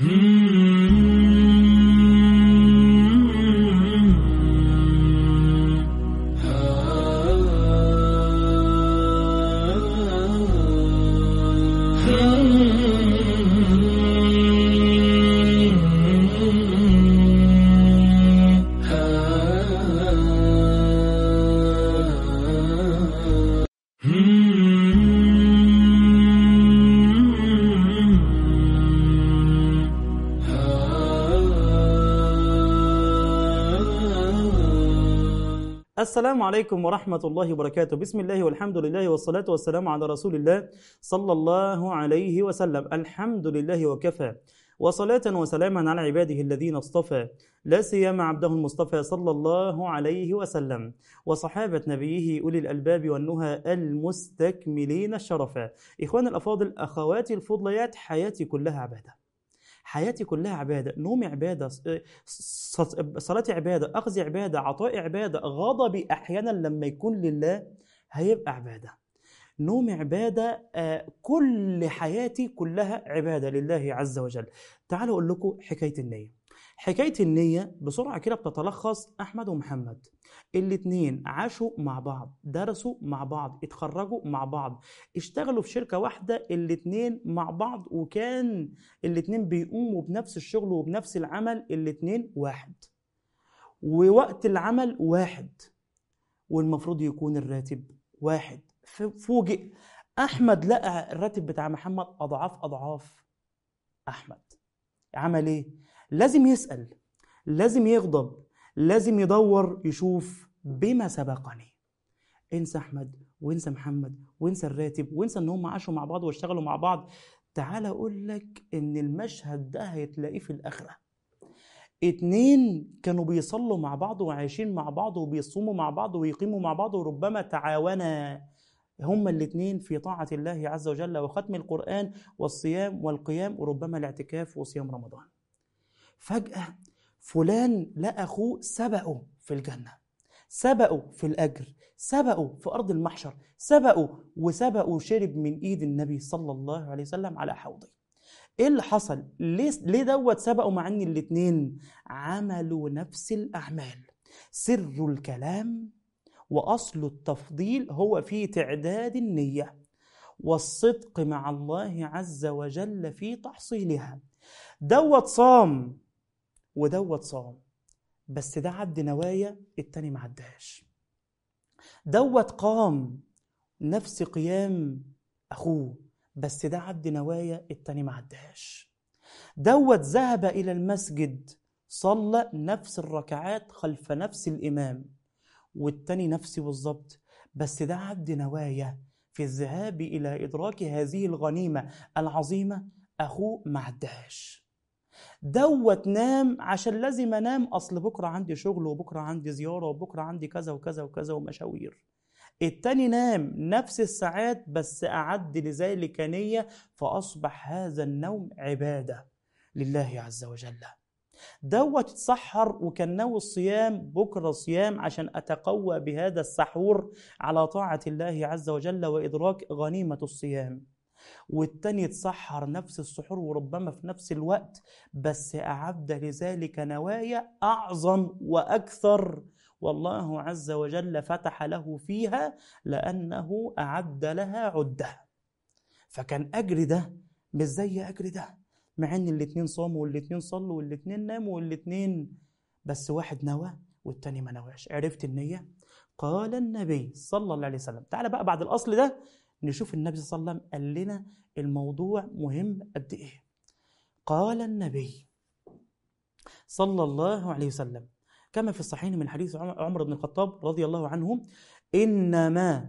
السلام عليكم ورحمة الله وبركاته بسم الله والحمد لله والصلاة والسلام على رسول الله صلى الله عليه وسلم الحمد لله وكفى وصلاة وسلاما على عباده الذين اصطفى لا سيما عبده المصطفى صلى الله عليه وسلم وصحابة نبيه أولي الألباب والنهى المستكملين الشرفا إخوان الأفاضل أخواتي الفضليات حياتي كلها عبادة حياتي كلها عبادة نومي عبادة صلاتي عبادة أخذي عبادة عطائي عبادة غضبي أحيانا لما يكون لله هيبقى عبادة نومي عبادة آه، كل حياتي كلها عبادة لله عز وجل تعالوا أقول لكم حكاية النية حكاية النية بسرعة كده بتتلخص أحمد ومحمد الاتنين عاشوا مع بعض درسوا مع بعض اتخرجوا مع بعض اشتغلوا في شركة واحدة الاتنين مع بعض وكان الاتنين بيقوموا بنفس الشغل وبنفس العمل الاتنين واحد ووقت العمل واحد والمفروض يكون الراتب واحد فوجئ أحمد لقى الراتب بتاع محمد أضعاف أضعاف أحمد عمل إيه؟ لازم يسأل لازم يغضب لازم يدور يشوف بما سبقني انسى احمد وانسى محمد وانسى الراتب وانسى ان هم عاشوا مع بعض واشتغلوا مع بعض تعال اقول لك ان المشهد ده هيتلاقيه في الاخره اتنين كانوا بيصلوا مع بعض وعايشين مع بعض وبيصوموا مع بعض ويقيموا مع بعض وربما تعاونا هما الاثنين في طاعة الله عز وجل وختم القرآن والصيام والقيام وربما الاعتكاف وصيام رمضان فجأة فلان لقى أخوه سبقه في الجنة سبقه في الأجر سبقه في أرض المحشر سبقه وسبقه شرب من إيد النبي صلى الله عليه وسلم على حوضه ايه اللي حصل ليه ليه دوت سبقوا مع ان الاتنين عملوا نفس الاعمال سر الكلام واصل التفضيل هو في تعداد النيه والصدق مع الله عز وجل في تحصيلها دوت صام ودوت صام بس ده عد نوايا التاني ما عداش دوت قام نفس قيام اخوه بس ده عد نوايا التاني ما عداش دوت ذهب الى المسجد صلى نفس الركعات خلف نفس الامام والتاني نفسي بالظبط بس ده عد نوايا في الذهاب الى ادراك هذه الغنيمه العظيمه اخوه ما عداش دوت نام عشان لازم انام اصل بكره عندي شغل وبكره عندي زياره وبكره عندي كذا وكذا وكذا ومشاوير التاني نام نفس الساعات بس أعد لذلك نية فأصبح هذا النوم عبادة لله عز وجل دوت اتسحر وكان ناوي الصيام بكرة صيام عشان أتقوى بهذا السحور على طاعة الله عز وجل وإدراك غنيمة الصيام والتاني يتسحر نفس السحور وربما في نفس الوقت بس أعد لذلك نوايا أعظم وأكثر والله عز وجل فتح له فيها لأنه أعد لها عدة فكان أجر ده مش زي أجر ده مع إن الاتنين صاموا والاتنين صلوا والاتنين ناموا والاتنين بس واحد نوى والتاني ما نواش عرفت النية قال النبي صلى الله عليه وسلم تعالى بقى بعد الأصل ده نشوف النبي صلى الله عليه وسلم قال لنا الموضوع مهم قد إيه قال النبي صلى الله عليه وسلم كما في الصحيحين من حديث عمر بن الخطاب رضي الله عنه إنما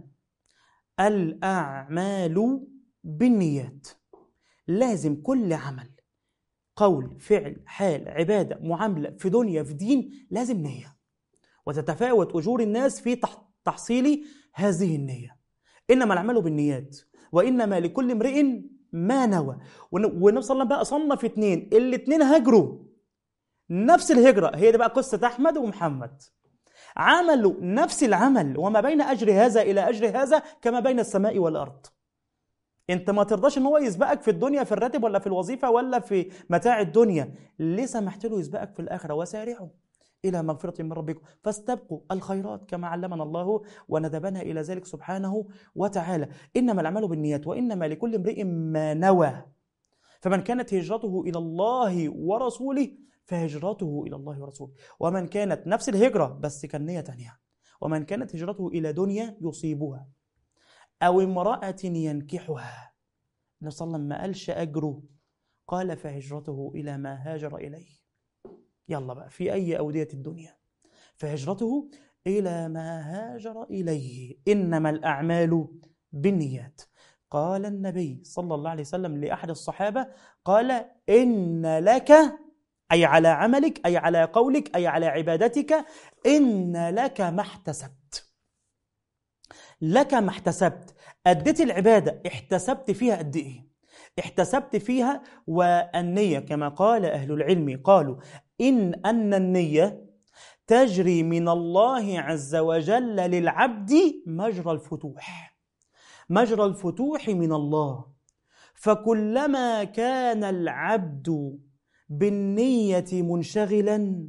الأعمال بالنيات لازم كل عمل قول فعل حال عبادة معاملة في دنيا في دين لازم نية وتتفاوت أجور الناس في تحصيل هذه النية إنما الأعمال بالنيات وإنما لكل امرئ ما نوى والنبي صلى الله عليه وسلم بقى صنف اثنين الاثنين هاجروا نفس الهجرة هي دي بقى قصة أحمد ومحمد عملوا نفس العمل وما بين أجر هذا إلى أجر هذا كما بين السماء والأرض انت ما ترضاش ان هو يسبقك في الدنيا في الراتب ولا في الوظيفه ولا في متاع الدنيا ليه سمحت له يسبقك في الاخره وسارعوا الى مغفره من ربكم فاستبقوا الخيرات كما علمنا الله وندبنا الى ذلك سبحانه وتعالى انما الاعمال بالنيات وانما لكل امرئ ما نوى فمن كانت هجرته الى الله ورسوله فهجرته الى الله ورسوله ومن كانت نفس الهجره بس كان نيه تانيه ومن كانت هجرته الى دنيا يصيبها أو امرأة ينكحها النبي صلى الله عليه وسلم ما قالش أجره قال فهجرته إلى ما هاجر إليه يلا بقى في أي أودية الدنيا فهجرته إلى ما هاجر إليه إنما الأعمال بالنيات قال النبي صلى الله عليه وسلم لأحد الصحابة قال إن لك أي على عملك أي على قولك أي على عبادتك إن لك ما احتسبت لك ما احتسبت أديت العبادة احتسبت فيها قد إيه احتسبت فيها والنية كما قال أهل العلم قالوا إن أن النية تجري من الله عز وجل للعبد مجرى الفتوح مجرى الفتوح من الله فكلما كان العبد بالنية منشغلا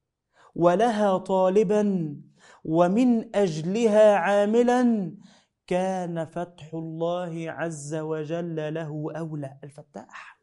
ولها طالبا ومن اجلها عاملا كان فتح الله عز وجل له اولى الفتاح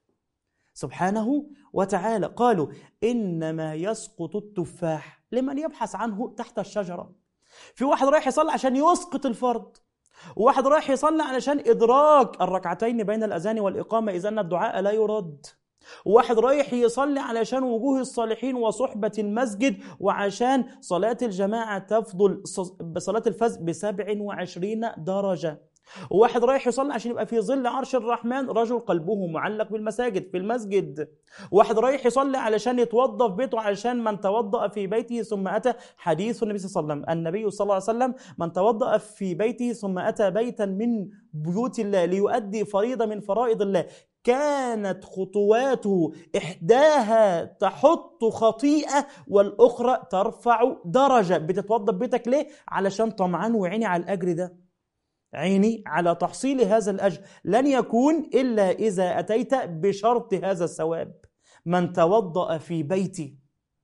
سبحانه وتعالى قالوا انما يسقط التفاح لمن يبحث عنه تحت الشجره في واحد رايح يصلي عشان يسقط الفرض وواحد رايح يصلي علشان ادراك الركعتين بين الاذان والاقامه اذا الدعاء لا يرد واحد رايح يصلي علشان وجوه الصالحين وصحبة المسجد وعشان صلاة الجماعة تفضل بصلاة الفجر ب 27 درجة وواحد رايح يصلي عشان يبقى في ظل عرش الرحمن رجل قلبه معلق بالمساجد في المسجد واحد رايح يصلي علشان يتوضا في بيته علشان من توضا في بيته ثم اتى حديث النبي صلى الله عليه وسلم النبي صلى الله عليه وسلم من توضا في بيته ثم اتى بيتا من بيوت الله ليؤدي فريضه من فرائض الله كانت خطواته إحداها تحط خطيئة والأخرى ترفع درجة بتتوضى بيتك ليه؟ علشان طمعان وعيني على الأجر ده عيني على تحصيل هذا الأجر لن يكون إلا إذا أتيت بشرط هذا الثواب من توضأ في بيتي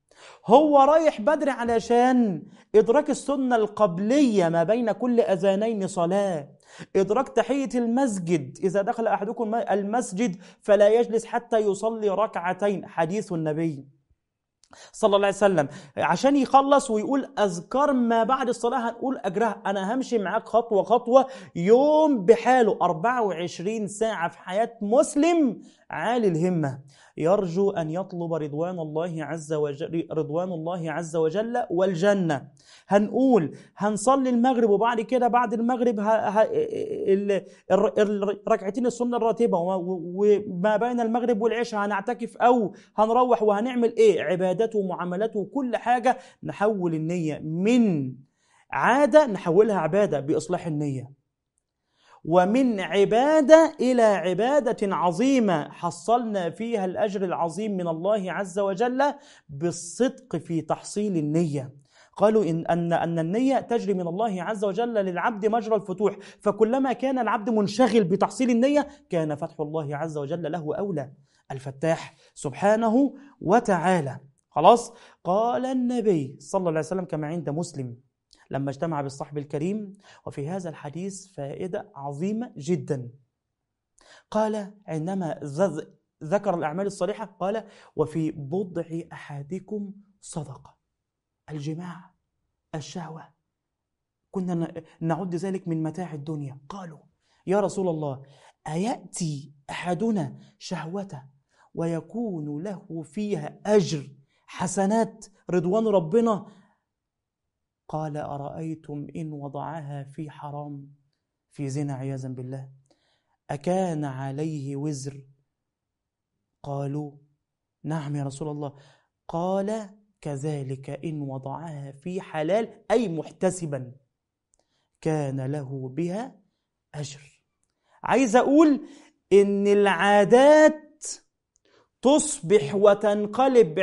هو رايح بدري علشان إدراك السنة القبلية ما بين كل أذانين صلاة إدراك تحية المسجد إذا دخل أحدكم المسجد فلا يجلس حتى يصلي ركعتين حديث النبي صلى الله عليه وسلم عشان يخلص ويقول أذكار ما بعد الصلاة هنقول أجرها أنا همشي معاك خطوة خطوة يوم بحاله 24 ساعة في حياة مسلم عالي الهمة يرجو أن يطلب رضوان الله عز وجل رضوان الله عز وجل والجنة هنقول هنصلي المغرب وبعد كده بعد المغرب الركعتين السنة الراتبة وما بين المغرب والعشاء هنعتكف أو هنروح وهنعمل إيه عبادته ومعاملاته وكل حاجة نحول النية من عادة نحولها عبادة بإصلاح النية ومن عباده الى عباده عظيمه حصلنا فيها الاجر العظيم من الله عز وجل بالصدق في تحصيل النيه قالوا إن أن أن النية تجري من الله عز وجل للعبد مجرى الفتوح، فكلما كان العبد منشغل بتحصيل النية كان فتح الله عز وجل له أولى. الفتاح سبحانه وتعالى. خلاص؟ قال النبي صلى الله عليه وسلم كما عند مسلم لما اجتمع بالصحب الكريم وفي هذا الحديث فائدة عظيمة جدا قال عندما ذكر الأعمال الصالحة قال وفي بضع أحدكم صدقة الجماع الشهوة كنا نعد ذلك من متاع الدنيا قالوا يا رسول الله أيأتي أحدنا شهوته ويكون له فيها أجر حسنات رضوان ربنا قال أرأيتم إن وضعها في حرام في زنا عياذا بالله أكان عليه وزر قالوا نعم يا رسول الله قال كذلك إن وضعها في حلال أي محتسبا كان له بها أجر عايز أقول إن العادات تصبح وتنقلب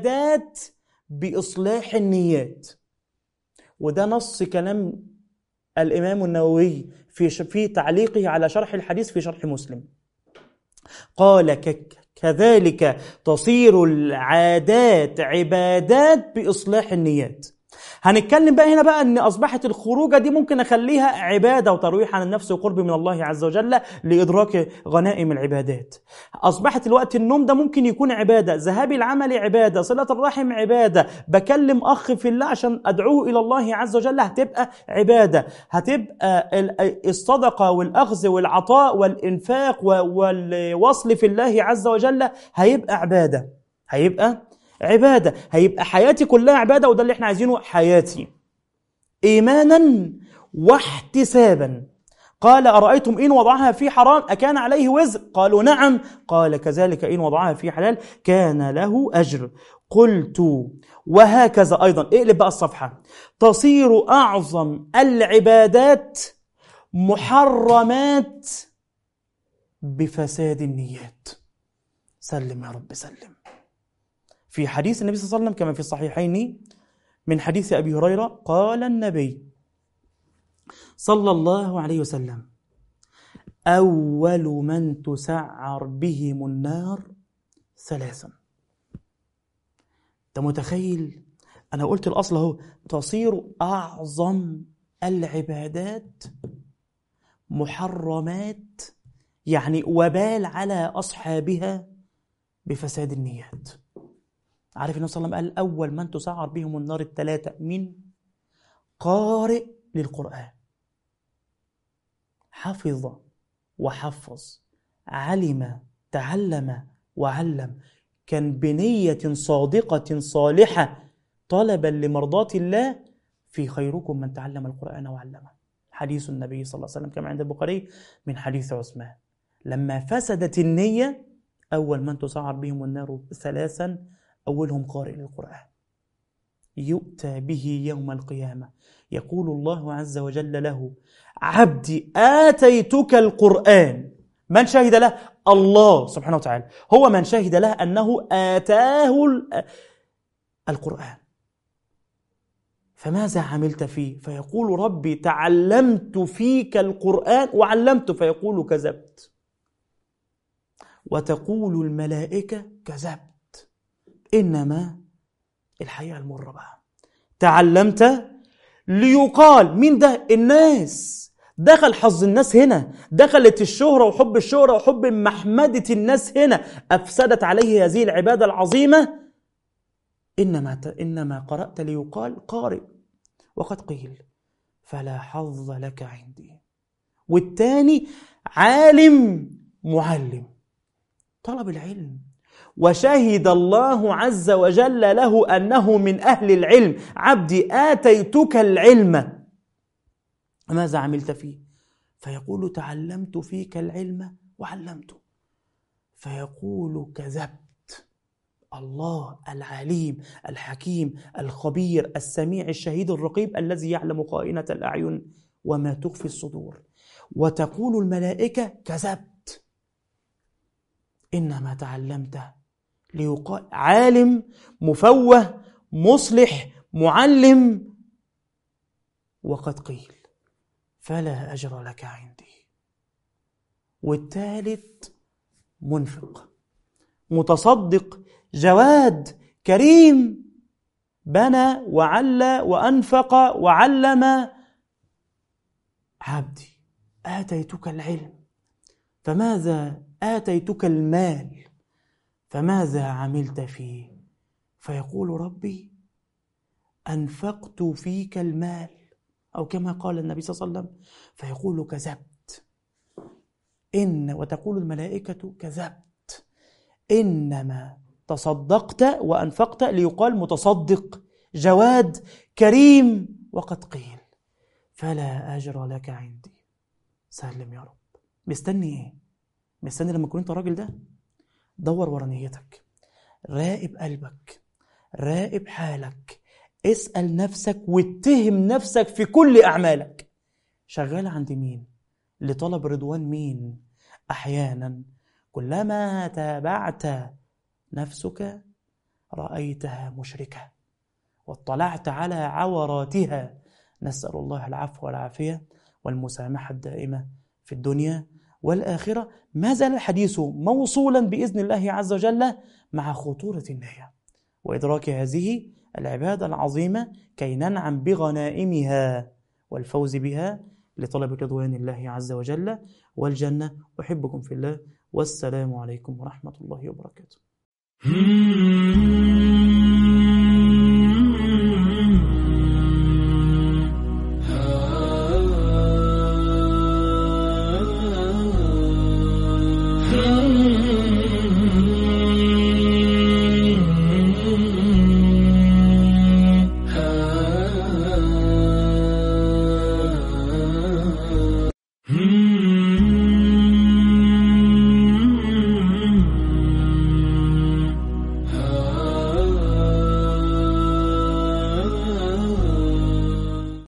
عبادات بإصلاح النيات وده نص كلام الإمام النووي في في تعليقه على شرح الحديث في شرح مسلم قال كذلك تصير العادات عبادات بإصلاح النيات هنتكلم بقى هنا بقى ان اصبحت الخروجه دي ممكن اخليها عباده وترويح عن النفس وقرب من الله عز وجل لادراك غنائم العبادات. اصبحت الوقت النوم ده ممكن يكون عباده، ذهابي العمل عباده، صله الرحم عباده، بكلم اخ في الله عشان ادعوه الى الله عز وجل هتبقى عباده، هتبقى الصدقه والاخذ والعطاء والانفاق والوصل في الله عز وجل هيبقى عباده. هيبقى عبادة هيبقى حياتي كلها عبادة وده اللي احنا عايزينه حياتي إيمانا واحتسابا قال أرأيتم إن وضعها في حرام أكان عليه وزر قالوا نعم قال كذلك إن وضعها في حلال كان له أجر قلت وهكذا أيضا اقلب بقى الصفحة تصير أعظم العبادات محرمات بفساد النيات سلم يا رب سلم في حديث النبي صلى الله عليه وسلم كما في الصحيحين من حديث أبي هريرة قال النبي صلى الله عليه وسلم أول من تسعر بهم النار ثلاثا أنت متخيل أنا قلت الأصل أهو تصير أعظم العبادات محرمات يعني وبال على أصحابها بفساد النيات عارف النبي صلى الله عليه وسلم قال أول من تسعر بهم النار الثلاثة مين؟ قارئ للقرآن حفظ وحفظ علم تعلم وعلم كان بنية صادقة صالحة طلبا لمرضاة الله في خيركم من تعلم القرآن وعلمه حديث النبي صلى الله عليه وسلم كما عند البخاري من حديث عثمان لما فسدت النية أول من تسعر بهم النار ثلاثا أولهم قارئ للقرآن يؤتى به يوم القيامة يقول الله عز وجل له عبدي آتيتك القرآن من شهد له الله سبحانه وتعالى هو من شهد له أنه آتاه القرآن فماذا عملت فيه فيقول ربي تعلمت فيك القرآن وعلمت فيقول كذبت وتقول الملائكة كذبت إنما الحقيقة المرة بقى تعلمت ليقال مين ده الناس دخل حظ الناس هنا دخلت الشهرة وحب الشهرة وحب محمدة الناس هنا أفسدت عليه هذه العبادة العظيمة إنما إنما قرأت ليقال قارئ وقد قيل فلا حظ لك عندي والتاني عالم معلم طلب العلم وشهد الله عز وجل له انه من اهل العلم عبدي اتيتك العلم ماذا عملت فيه فيقول تعلمت فيك العلم وعلمته فيقول كذبت الله العليم الحكيم الخبير السميع الشهيد الرقيب الذي يعلم خائنه الاعين وما تخفي الصدور وتقول الملائكه كذبت انما تعلمته ليقال عالم مفوه مصلح معلم وقد قيل فلا أجر لك عندي والثالث منفق متصدق جواد كريم بنى وعلى وأنفق وعلم عبدي آتيتك العلم فماذا آتيتك المال فماذا عملت فيه فيقول ربي انفقت فيك المال او كما قال النبي صلى الله عليه وسلم فيقول كذبت ان وتقول الملائكه كذبت انما تصدقت وانفقت ليقال متصدق جواد كريم وقد قيل فلا اجر لك عندي سلم يا رب مستني ايه مستني لما تكون انت الراجل ده دور ورا نيتك راقب قلبك راقب حالك اسأل نفسك واتهم نفسك في كل أعمالك شغال عند مين لطلب رضوان مين أحيانا كلما تابعت نفسك رأيتها مشركة واطلعت على عوراتها نسأل الله العفو والعافية والمسامحة الدائمة في الدنيا والآخرة ما زال الحديث موصولا بإذن الله عز وجل مع خطورة النية وإدراك هذه العبادة العظيمة كي ننعم بغنائمها والفوز بها لطلب رضوان الله عز وجل والجنة أحبكم في الله والسلام عليكم ورحمة الله وبركاته